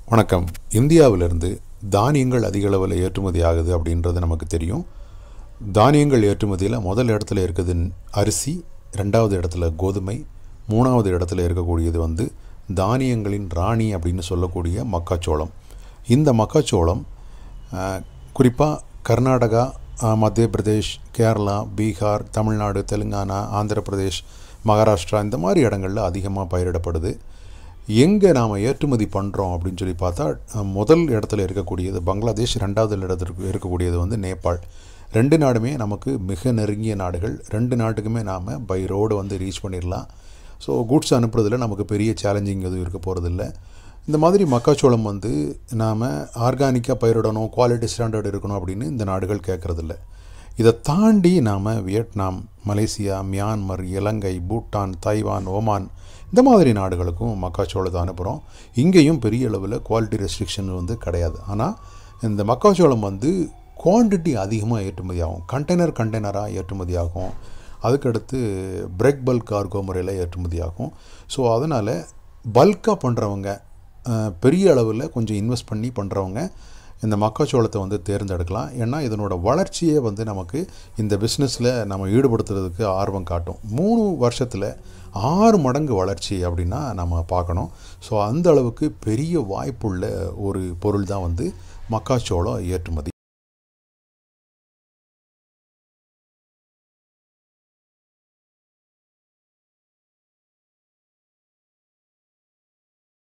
வணக்கம் இந்தியாவிலிருந்து தானியங்கள் அதிக அளவில் ஏற்றுமதி ஆகுது அப்படின்றது நமக்கு தெரியும் தானியங்கள் ஏற்றுமதியில் முதல் இடத்துல இருக்குது அரிசி ரெண்டாவது இடத்துல கோதுமை மூணாவது இடத்துல இருக்கக்கூடியது வந்து தானியங்களின் ராணி அப்படின்னு சொல்லக்கூடிய மக்காச்சோளம் இந்த மக்காச்சோளம் குறிப்பாக கர்நாடகா அஹ், மத்திய பிரதேஷ் கேரளா பீகார் தமிழ்நாடு தெலுங்கானா ஆந்திர பிரதேஷ் மகாராஷ்டிரா இந்த மாதிரி இடங்களில் அதிகமாக பயிரிடப்படுது எங்கே நாம் ஏற்றுமதி பண்ணுறோம் அப்படின்னு சொல்லி பார்த்தா அஹ், முதல் இடத்துல இருக்கக்கூடியது பங்களாதேஷ் ரெண்டாவது இடத்துல இருக்கக்கூடியது வந்து நேபாள் ரெண்டு நாடுமே நமக்கு மிக நெருங்கிய நாடுகள் ரெண்டு நாட்டுக்குமே நாம் பை ரோடு வந்து ரீச் பண்ணிடலாம் ஸோ குட்ஸ் அனுப்புறதுல நமக்கு பெரிய சேலஞ்சிங் எதுவும் இருக்க போகிறதில்ல இந்த மாதிரி மக்காச்சோளம் வந்து நாம் ஆர்கானிக்காக பயிரிடணும் குவாலிட்டி ஸ்டாண்டர்ட் இருக்கணும் அப்படின்னு இந்த நாடுகள் கேட்குறதில்ல இதை தாண்டி நாம் Vietnam Malaysia Myanmar Ilangai Bhutan Taiwan Oman இந்த மாதிரி நாடுகளுக்கும் மக்காச்சோளத்தை அனுப்புகிறோம் இங்கேயும் பெரிய அளவில் குவாலிட்டி ரெஸ்ட்ரிக்ஷன் வந்து கிடையாது ஆனால் இந்த மக்காச்சோளம் வந்து குவான்டிட்டி அதிகமாக ஏற்றுமதி ஆகும் கண்டெய்னர் கண்டெய்னராக ஏற்றுமதி ஆகும் அதுக்கடுத்து பிரேக் பல்க் கார்கோ முறையில் ஏற்றுமதி ஆகும் ஸோ அதனால் பல்காக பண்ணுறவங்க பெரிய அளவில் கொஞ்சம் இன்வெஸ்ட் பண்ணி பண்ணுறவங்க இந்த மக்காச்சோளத்தை வந்து தேர்ந்தெடுக்கலாம் ஏன்னா இதனோட வளர்ச்சியே வந்து நமக்கு இந்த பிஸ்னஸில் நம்ம ஈடுபடுத்துறதுக்கு ஆர்வம் காட்டும் மூணு வருஷத்தில் ஆறு மடங்கு வளர்ச்சி அப்படின்னா நம்ம பார்க்கணும் ஸோ அந்த அளவுக்கு பெரிய வாய்ப்புள்ள ஒரு பொருள் தான் வந்து மக்காச்சோளம் ஏற்றுமதி